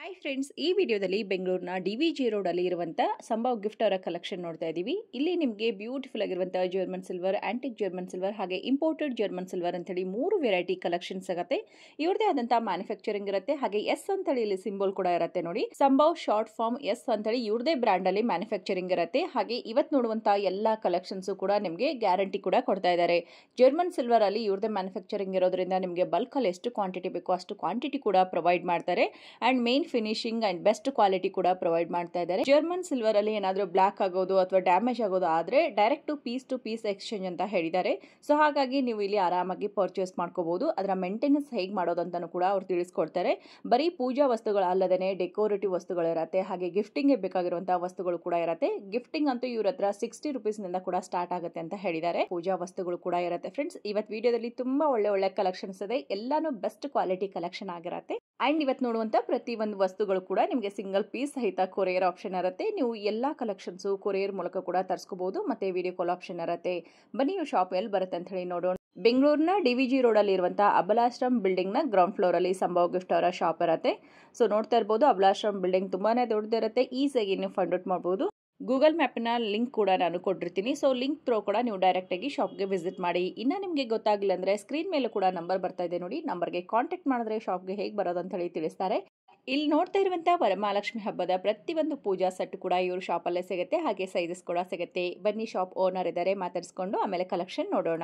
Hi friends ಈ ವಿಡಿಯೋದಲ್ಲಿ ಬೆಂಗಳೂರಿನ ಡಿ ವಿ ಜಿ ರೋಡಲ್ಲಿ ಇರುವಂಥ ಸಂಭವ್ ಗಿಫ್ಟ್ ಅವರ ಕಲೆಕ್ಷನ್ ನೋಡ್ತಾ ಇದ್ದೀವಿ ಇಲ್ಲಿ ನಿಮಗೆ ಬ್ಯೂಟಿಫುಲ್ ಆಗಿರುವಂಥ German silver antique German silver ಹಾಗೆ ಇಂಪೋರ್ಟೆಡ್ ಜರ್ಮನ್ ಸಿಲ್ವರ್ ಅಂತೇಳಿ ಮೂರು ವೆರೈಟಿ ಕಲೆಕ್ಷನ್ ಸಿಗುತ್ತೆ ಇವ್ರದೇ ಆದಂಥ ಮ್ಯಾನುಫ್ಯಾಕ್ಚರಿಂಗ್ ಇರುತ್ತೆ ಹಾಗೆ ಎಸ್ ಅಂತೇಳಿ ಇಲ್ಲಿ ಸಿಂಬಲ್ ಕೂಡ ಇರುತ್ತೆ ನೋಡಿ ಸಂಭವ್ ಶಾರ್ಟ್ ಫಾರ್ಮ್ ಎಸ್ ಅಂತೇಳಿ ಇವ್ರದೇ ಬ್ರ್ಯಾಂಡ್ ಅಲ್ಲಿ ಮ್ಯಾನುಫ್ಯಾಕ್ಚರಿಂಗ್ ಇರುತ್ತೆ ಹಾಗೆ ಇವತ್ತು ನೋಡುವಂಥ ಎಲ್ಲ ಕಲೆಕ್ಷನ್ಸ್ ಕೂಡ ನಿಮಗೆ ಗ್ಯಾರಂಟಿ ಕೂಡ ಕೊಡ್ತಾ ಇದ್ದಾರೆ ಜರ್ಮನ್ ಸಿಲ್ವರ್ ಅಲ್ಲಿ ಇವ್ರದೇ ಮ್ಯಾನುಫ್ಯಾಕ್ಚರಿಂಗ್ ಇರೋದ್ರಿಂದ ನಿಮಗೆ ಬಲ್ಕ್ ಅಲ್ಲಿ ಎಷ್ಟು ಕ್ವಾಂಟಿಟಿ ಬೇಕೋ ಅಷ್ಟು ಕ್ವಾಂಟಿಟಿ ಕೂಡ ಪ್ರೊವೈಡ್ ಮಾಡ್ತಾರೆ and main finishing and best quality ಕೂಡ ಪ್ರೊವೈಡ್ ಮಾಡ್ತಾ ಇದ್ದಾರೆ ಜರ್ಮನ್ ಸಿಲ್ವರ್ ಅಲ್ಲಿ ಏನಾದರೂ ಬ್ಲಾಕ್ ಆಗೋದು ಅಥವಾ ಡ್ಯಾಮೇಜ್ ಆಗೋದು ಆದ್ರೆ direct to piece to piece exchange ಅಂತ ಹೇಳಿದ್ದಾರೆ ಸೊ ಹಾಗಾಗಿ ನೀವು ಇಲ್ಲಿ ಆರಾಮಾಗಿ ಪರ್ಚೇಸ್ ಮಾಡ್ಕೋಬಹುದು ಅದರ ಮೇಂಟೆನೆನ್ಸ್ ಹೇಗೆ ಮಾಡೋದು ಅಂತಾನು ಕೂಡ ಅವ್ರು ತಿಳಿಸ್ಕೊಡ್ತಾರೆ ಬರೀ ಪೂಜಾ ವಸ್ತುಗಳು ಅಲ್ಲದೇ ಡೆಕೋರೇಟಿವ್ ವಸ್ತುಗಳು ಇರುತ್ತೆ ಹಾಗೆ ಗಿಫ್ಟಿಂಗ್ ಬೇಕಾಗಿರುವಂತಹ ವಸ್ತುಗಳು ಕೂಡ ಇರುತ್ತೆ ಗಿಫ್ಟಿಂಗ್ ಅಂತೂ ಇವ್ರ ಹತ್ರ ಸಿಕ್ಸ್ಟಿ ರುಪೀಸ್ ನಿಂದ ಕೂಡ ಸ್ಟಾರ್ಟ್ ಆಗುತ್ತೆ ಅಂತ ಹೇಳಿದ್ದಾರೆ ಪೂಜಾ ವಸ್ತುಗಳು ಕೂಡ ಇರುತ್ತೆ ಫ್ರೆಂಡ್ಸ್ ಇವತ್ತು ವಿಡಿಯೋದಲ್ಲಿ ತುಂಬಾ ಒಳ್ಳೆ ಒಳ್ಳೆ ಕಲೆಕ್ಷನ್ಸ್ ಇದೆ ಎಲ್ಲಾನು ಬೆಸ್ಟ್ ಕ್ವಾಲಿಟಿ ಕಲೆಕ್ಷನ್ ಆಗಿರುತ್ತೆ ಅಂಡ್ ಇವತ್ತು ನೋಡುವಂತ ಪ್ರತಿ ಒಂದು ವಸ್ತುಗಳು ಕೂಡ ನಿಮಗೆ ಸಿಂಗಲ್ ಪೀಸ್ ಸಹಿತ ಕೊರಿಯರ್ ಆಪ್ಷನ್ ಇರುತ್ತೆ ನೀವು ಎಲ್ಲಾ ಕಲೆಕ್ಷನ್ಸ್ ಕೊರಿಯರ್ ಮೂಲಕ ಕೂಡ ತರಿಸ್ಕೋಬಹುದು ಮತ್ತೆ ವಿಡಿಯೋ ಕಾಲ್ ಆಪ್ಷನ್ ಇರುತ್ತೆ ಬನ್ನಿ ನೀವು ಶಾಪ್ ಎಲ್ಲಿ ಬರುತ್ತೆ ಅಂತ ಹೇಳಿ ನೋಡೋಣ ಬೆಂಗಳೂರಿನ ಡಿ ವಿ ಜಿ ರೋಡಲ್ಲಿ ಇರುವಂತಹ ಅಬಲಾಶ್ರಮ್ ಬಿಲ್ಡಿಂಗ್ ನ ಗ್ರೌಂಡ್ ಫ್ಲೋರ್ ಅಲ್ಲಿ ಸಂಭವ್ ಗಿಫ್ಟ್ ಅವರ ಶಾಪ್ ಇರುತ್ತೆ ಸೊ ನೋಡ್ತಾ ಇರ್ಬೋದು ಅಬಲಾಶ್ರಮ್ ಬಿಲ್ಡಿಂಗ್ ತುಂಬಾನೇ ದೊಡ್ಡದಿರುತ್ತೆ ಈಸಿಯಾಗಿ ನೀವು ಫಂಡ್ ಔಟ್ ಮಾಡಬಹುದು ಗೂಗಲ್ ಮ್ಯಾಪಿನ ಲಿಂಕ್ ಕೂಡ ನಾನು ಕೊಟ್ಟಿರ್ತೀನಿ ಸೊ ಲಿಂಕ್ ತ್ರೋ ಕೂಡ ನೀವು ಡೈರೆಕ್ಟಾಗಿ ಶಾಪ್ಗೆ ವಿಸಿಟ್ ಮಾಡಿ ಇನ್ನು ನಿಮಗೆ ಗೊತ್ತಾಗಿಲ್ಲ ಅಂದರೆ ಸ್ಕ್ರೀನ್ ಮೇಲೆ ಕೂಡ ನಂಬರ್ ಬರ್ತಾ ಇದೆ ನೋಡಿ ನಂಬರ್ಗೆ ಕಾಂಟ್ಯಾಕ್ಟ್ ಮಾಡಿದ್ರೆ ಶಾಪ್ಗೆ ಹೇಗೆ ಬರೋದು ಅಂತ ಹೇಳಿ ತಿಳಿಸ್ತಾರೆ ಇಲ್ಲಿ ನೋಡ್ತಾ ಇರುವಂಥ ವರಮಹಾಲಕ್ಷ್ಮಿ ಹಬ್ಬದ ಪ್ರತಿಯೊಂದು ಪೂಜಾ ಸೆಟ್ ಕೂಡ ಇವರು ಶಾಪಲ್ಲೇ ಸಿಗುತ್ತೆ ಹಾಗೆ ಸೈಜಸ್ ಕೂಡ ಸಿಗುತ್ತೆ ಬನ್ನಿ ಶಾಪ್ ಓನರ್ ಇದ್ದಾರೆ ಮಾತಾಡಿಸ್ಕೊಂಡು ಆಮೇಲೆ ಕಲೆಕ್ಷನ್ ನೋಡೋಣ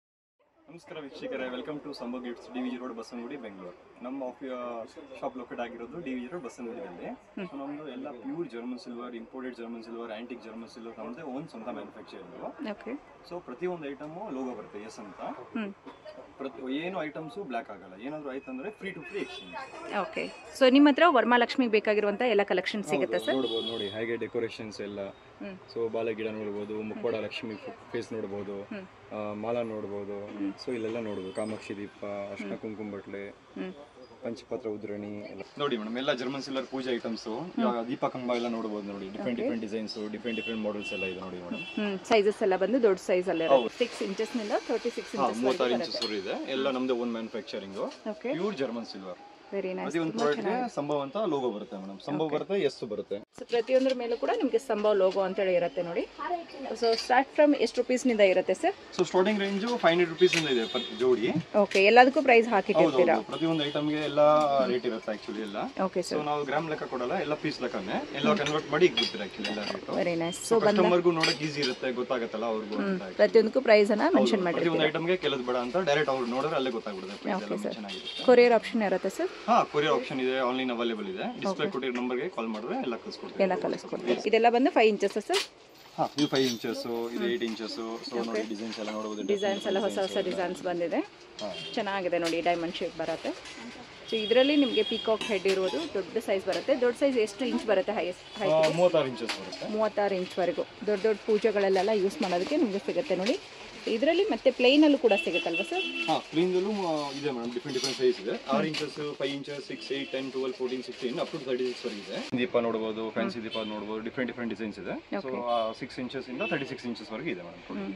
ನಮಸ್ಕಾರ ವೀಕ್ಷಕರೇ welcome to Sambhav gifts D V G road Basavanagudi Bengaluru ನಮ್ಮ ಆಫಿ ಶಾಪ್ ಲೊಕೇಟ್ ಆಗಿರೋದು ಡಿ ವಿ ಜಿ ರೋಡ್ ಬಸವನಗುಡಿಯಲ್ಲಿ ಸೊ ನಮ್ದು ಎಲ್ಲ pure German silver imported German silver antique German silver ನಮ್ಮದೇ ಓನ್ ಸ್ವಂತ ಮ್ಯಾನುಫ್ಯಾಕ್ಚರಿಂಗ್ ಓಕೆ ಸೊ ಪ್ರತಿಯೊಂದು ಐಟಮು ಲೋಗೋ ಬರುತ್ತೆ ಎಸ್ ಅಂತ ಹ್ಞೂ ಪ್ರತಿ ಏನು ಐಟಮ್ಸು ಬ್ಲ್ಯಾಕ್ ಆಗಲ್ಲ ಏನಾದರೂ ಆಯ್ತಂದ್ರೆ free to free exchange okay so ನಿಮ್ಮ ಹತ್ರ ವರಮಹಾಲಕ್ಷ್ಮಿಗೆ ಬೇಕಾಗಿರುವಂಥ ಎಲ್ಲ ಕಲೆಕ್ಷನ್ ಸಿಗುತ್ತೆ ಸರ್ ನೋಡ್ಬೋದು ನೋಡಿ ಹಾಗೆ ಡೆಕೋರೇಷನ್ಸ್ ಎಲ್ಲ ಹ್ಮ್. ಸೊ ಬಾಲಗಿಡ ನೋಡ್ಬೋದು ಮುಕ್ಕೋಡ ಲಕ್ಷ್ಮಿ ಫೇಸ್ ನೋಡ್ಬೋದು ಹ್ಮ್. ಆ, ಮಾಲಾ ನೋಡ್ಬೋದು ಸೊ ಇಲ್ಲೆಲ್ಲ ನೋಡ್ಬೋದು ಕಾಮಾಕ್ಷಿ ದೀಪ ಅರ್ಶನ ಕುಂಕುಮ ಬಟ್ಲೆ ಹ್ಞೂ ಪಂಚಪತ್ರ ಉದ್ರಣಿ ಎಲ್ಲ ನೋಡಿ ಮೇಡಮ್ ಎಲ್ಲ ಜರ್ಮನ್ ಸಿಲ್ಲರ್ ಪೂಜೆ ಐಟಮ್ಸ್ ಇವಾಗ ದೀಪ ಕಂಬ ಎಲ್ಲ ನೋಡಬಹುದು ನೋಡಿ different different designs different different models ಎಲ್ಲ ಇದೆ ನೋಡಿ ಮೇಡಮ್ ಹ್ಞೂ ಸೈಜಸ್ ಎಲ್ಲ ಬಂದು ದೊಡ್ಡ ಸೈಜ್ ಅಲ್ಲೇ ಹೌದು. ಸಿಕ್ಸ್ ಇಂಚಸ್ನಿಂದ ತರ್ಟಿ ಸಿಕ್ಸ್ ಹಾ ಇಂಚಸ್ ಮೂವತ್ತಾರು ಇಂಚಸ್ ಇದೆ ಎಲ್ಲ ನಮ್ದೇ own manufacturing okay pure German silver very nice ಪ್ರತಿ ಒಂದು ಪ್ರಾಡಕ್ಟ್ಗೆ ಸಂಭವ ಅಂತ ಲೋಗೋ ಬರುತ್ತೆ ಮೇಡಮ್ ಸಂಭವ ಬರುತ್ತೆ ಎಸ್ ಬರುತ್ತೆ ಸೊ ಪ್ರತಿಯೊಂದರ ಮೇಲೂ ಕೂಡ ನಿಮಗೆ ಸಂಭವ್ ಲೋಗೋ ಅಂತೇಳಿ ಇರುತ್ತೆ ನೋಡಿ ಸೊ ಸ್ಟಾರ್ಟ್ ಫ್ರಮ್ ಎಷ್ಟು ರುಪೀಸ್ನಿಂದ ಇರುತ್ತೆ sir so starting range five hundred rupees ಇಂದ ಇದೆ per ಜೋಡಿ ಓಕೆ ಎಲ್ಲದಕ್ಕೂ ಪ್ರೈಸ್ ಹೌದು ಹಾಕಿಟ್ಟಿರ್ತೀರಾ ಹೌದು ಪ್ರತಿಯೊಂದು ಐಟಮ್ಗೆ ಎಲ್ಲ ರೇಟ್ ಇರುತ್ತೆ ಆಕ್ಚುಲಿ ಎಲ್ಲ ಓಕೆ ಸೊ ಸರ್ ನಾವು ಗ್ರಾಮ್ ಲೆಕ್ಕ ಕೊಡಲ್ಲ ಎಲ್ಲ ಪೀಸ್ ಲೆಕ್ಕನೇ ಎಲ್ಲ ಕನ್ವರ್ಟ್ ಮಾಡಿ ಈಗ ಬಿಡ್ತೀರಾ ಆಕ್ಚುಲಿ ಎಲ್ಲ ರೇಟ್ ವೆರಿ ನೈಸ್ ಸೊ ಬಂದ ಕಸ್ಟಮರ್ಗೂ ನೋಡಕ್ ಈಸಿ ಇರುತ್ತೆ ಗೊತ್ತಾಗತ್ತಲ್ಲ ಅವ್ರಿಗೂ ಅಂತ ಪ್ರತಿಯೊಂದಕ್ಕೂ ಪ್ರೈಸ್ ಅನ್ನ ಮೆನ್ಷನ್ ಪ್ರತಿ ಒಂದು ಮಾಡಿರ್ತೀರಾ ಐಟಮ್ಗೆ ಕೆಲವು ಬೇಡ ಅಂತ ಡೈರೆಕ್ಟ್ ಅವ್ರು ನೋಡಿದ್ರೆ ಅಲ್ಲೇ ಗೊತ್ತಾಗ್ಬಿಡುತ್ತೆ price ಎಲ್ಲ sir. ಚೆನ್ನಾಗಿರುತ್ತೆ ಕೊರಿಯರ್ ಆಪ್ಷನ್ ಇರುತ್ತೆ ಸರ್ ಹಾ ಕೊರಿಯರ್ ಆಪ್ಷನ್ ಇದೆ ಆನ್ಲೈನ್ ಅವೈಲೇಬಲ್ ಇದೆ ಡಿಸ್ಪ್ಲೇ ಕೊಟ್ಟಿರೋ ನಂಬರ್ಗೆ ಕಾಲ್ ಮಾಡಿದ್ರೆ ಎಲ್ಲ ಕಳ್ಸ್ಕೊಡ್ತೀವಿ ಎಲ್ಲ ಕಲಿಸ್ಕೊಡ್ತೀವಿ ಇದೆಲ್ಲ ಬಂದು ಫೈವ್ ಇಂಚಸ್ ಸರ್ ಹಾ ಇದು ಫೈವ್ ಇಂಚಸ್ ಇದು ಏಟ್ ಇಂಚಸ್ ಸೊ ನೋಡಿ ಡಿಸೈನ್ಸ್ ಎಲ್ಲ ನೋಡಬಹುದು ಡಿಸೈನ್ಸ್ ಎಲ್ಲ ಹೊಸ ಹೊಸ ಡಿಸೈನ್ಸ್ ಬಂದಿದೆ ಹಾ. ಚೆನ್ನಾಗಿದೆ ನೋಡಿ ಡೈಮಂಡ್ ಶೇಪ್ ಬರುತ್ತೆ ಸೊ ಇದರಲ್ಲಿ ನಿಮಗೆ ಪಿಕಾಕ್ ಹೆಡ್ ಇರೋದು ದೊಡ್ಡ ಸೈಜ್ ಬರುತ್ತೆ ದೊಡ್ಡ ಸೈಜ್ ಎಷ್ಟು ಇಂಚ್ ಬರುತ್ತೆ ಹೈಯೆಸ್ಟ್ ಹೈಟ್ ಮೂವತ್ತಾರು ಇಂಚಸ್ ಬರುತ್ತೆ ಮೂವತ್ತಾರು ಇಂಚ್ವರೆಗೂ ದೊಡ್ಡ ದೊಡ್ಡ ಪೂಜೆಗಳಲ್ಲೆಲ್ಲ ಯೂಸ್ ಮಾಡೋದಕ್ಕೆ ನಿಮಗೆ ಸಿಗುತ್ತೆ ನೋಡಿ ಇದರಲ್ಲಿ ಮತ್ತೆ ಪ್ಲೇನಲ್ಲೂ ಕೂಡ ಸಿಗುತ್ತಲ್ವಾ ಸರ್ ಹಾ ಸ್ಕ್ರೀನ್ದಲ್ಲೂ ಇದೆ ಮೇಡಮ್ ಡಿಫ್ರೆಂಟ್ ಡಿಫ್ರೆಂಟ್ ಸೈಜ್ ಇದೆ ಆರು inches five inches six eight ten twelve fourteen sixteen up to thirty six ವರೆಗೆ ಇದೆ ದೀಪ ನೋಡಬಹುದು ಫ್ಯಾನ್ಸಿ ದೀಪ ನೋಡಬಹುದು ಡಿಫ್ರೆಂಟ್ ಡಿಫ್ರೆಂಟ್ ಡಿಸೈನ್ಸ್ ಇದೆ ಸೊ ಸಿಕ್ಸ್ ಇಂಚಸ್ ಇಂದ ತರ್ಟಿ ಸಿಕ್ಸ್ ಇಂಚಸ್ ವರೆಗೆ ಇದೆ ಮೇಡಮ್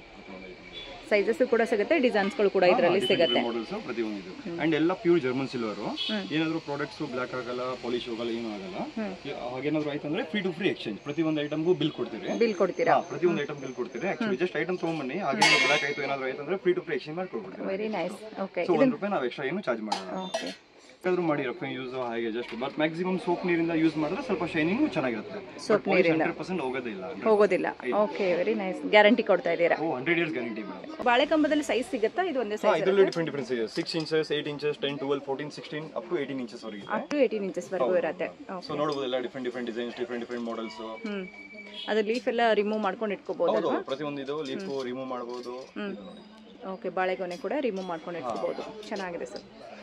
ಸೈಜಸ್ ಕೂಡ ಸಿಗುತ್ತೆ ಡಿಸೈನ್ಸ್ಗಳು ಕೂಡ ಇದರಲ್ಲಿ ಸಿಗುತ್ತೆ ಮಾಡಲ್ಸ್ ಪ್ರತಿಯೊಂದು ಇದೆ ಅಂಡ್ ಎಲ್ಲ ಪ್ಯೂರ್ ಜರ್ಮನ್ ಸಿಲ್ವರ್ ಏನಾದ್ರು ಪ್ರಾಡಕ್ಟ್ಸ್ ಬ್ಲಾಕ್ ಆಗಲ್ಲ ಪಾಲಿಶ್ ಹೋಗಲ್ಲ ಏನು ಆಗಲ್ಲ ಹಾಗೇನಾದ್ರು ಆಯ್ತಂದ್ರೆ ಫ್ರೀ ಟು ಫ್ರೀ ಎಕ್ಸ್ಚೇಂಜ್ ಪ್ರತಿಯೊಂದು ಐಟಮ್ಗೂ ಬಿಲ್ ಕೊಡ್ತೀರಿ ಬಿಲ್ ಕೊಡ್ತೀರಾ ಹಾ, ಪ್ರತಿಯೊಂದು ಐಟಮ್ ಬಿಲ್ ಕೊಡ್ತೀರಿ ಆಕ್ಚುಲಿ ಜಸ್ಟ್ ಐಟಮ್ ತಗೊಂಬನ್ನಿ ಹಾಗೆ ಬ್ಲಾಕ್ ಆಯ್ತು ಏನಾದ್ರು ಆಯ್ತಂದ್ರೆ ಫ್ರೀ ಟು ಫ್ರೀ ಎಕ್ಸ್ಚೇಂಜ್ ಮಾಡಿ ಕೊಡ್ಬಿಡ್ತೀವಿ ವೆರಿ ನೈಸ್ ಓಕೆ ಸೊ ಒಂದು ರೂಪಾಯಿ ನಾವು ಎಕ್ಸ್ಟ್ರಾ ಏನು ಚಾರ್ಜ್ ಮಾಡೋಣ ಓಕೆ ಬೇಕಾದ್ರೂ ಮಾಡಿ ರಫ್ ಯೂಸ್ ಹಾಗೆ ಜಸ್ಟ್ ಬಟ್ ಮ್ಯಾಕ್ಸಿಮಮ್ ಸೋಪ್ ನೀರಿಂದ ಯೂಸ್ ಮಾಡಿದ್ರೆ ಸ್ವಲ್ಪ ಶೈನಿಂಗ್ ಚೆನ್ನಾಗಿರುತ್ತೆ Soap ನೀರಿಂದ. ಹಂಡ್ರೆಡ್ ಪರ್ಸೆಂಟ್ ಹೋಗೋದೇ ಇಲ್ಲ ಹೋಗೋದಿಲ್ಲ ಓಕೆ ವೆರಿ ನೈಸ್ ಗ್ಯಾರಂಟಿ ಕೊಡ್ತಾ ಇದ್ದೀರಾ oh hundred years guarantee madam ಬಾಳೆಕಂಬದಲ್ಲಿ ಸೈಜ್ ಸಿಗುತ್ತಾ ಇದು ಒಂದೇ ಹಾ ಸೈಜ್ ಇದರಲ್ಲಿ different different size six inches eight inches ten twelve fourteen sixteen up to eighteen inches ವರೆಗೆ ಇದೆ ಅಪ್ ಟು ಏಯ್ಟೀನ್ ಇಂಚಸ್ ವರೆಗೂ ಇರುತ್ತೆ ಓಕೆ ಸೊ ನೋಡಬಹುದು ಎಲ್ಲ different different designs different different models hmm ಅದು ಲೀಫ್ ಎಲ್ಲ ರಿಮೂವ್ ಮಾಡ್ಕೊಂಡು ಹೌದು ಇಟ್ಕೋಬಹುದಲ್ವಾ ಪ್ರತಿಯೊಂದು ಇದು ಲೀಫು ರಿಮೂವ್ ಮಾಡಬಹುದು ಓಕೆ ಬಾಳೆಗೊನೆ ಕೂಡ ರಿಮೂವ್ ಮಾಡ್ಕೊಂಡು ಇಟ್ಕೋಬಹುದು ಚೆನ್ನಾಗಿದೆ ಸರ್